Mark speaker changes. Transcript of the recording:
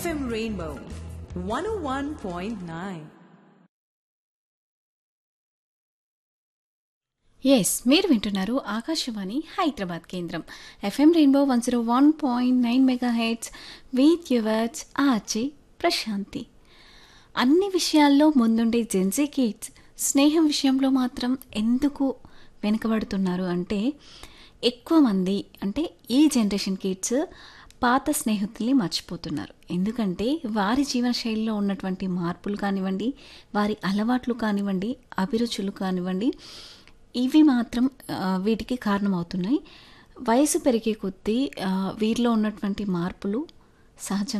Speaker 1: FM Rainbow 101.9.
Speaker 2: Yes మీరు వింటున్నారు ఆకాశవాణి హైదరాబాద్ కేంద్రం FM rainbow one zero one point nine mega hits with yours RJ Prashanti అన్ని విషయాల్లో ముందుండే జెన్సీ కిడ్స్ స్నేహం విషయంలో మాత్రం ఎందుకు వెనుకబడుతున్నారు అంటే ఎక్కువ మంది అంటే ఈ జనరేషన్ కిడ్స్ పాత స్నేహితుల్ని మర్చిపోతున్నారు ఎందుకంటే వారి జీవన శైలిలో ఉన్నటువంటి మార్పులు కానివ్వండి వారి అలవాట్లు కానివ్వండి అభిరుచులు కానివ్వండి ఇవి మాత్రం ఆ, వీటికి కారణమవుతున్నాయి వయసు పెరిగే కొద్దీ ఆ, వీరిలో ఉన్నటువంటి మార్పులు సహజంగా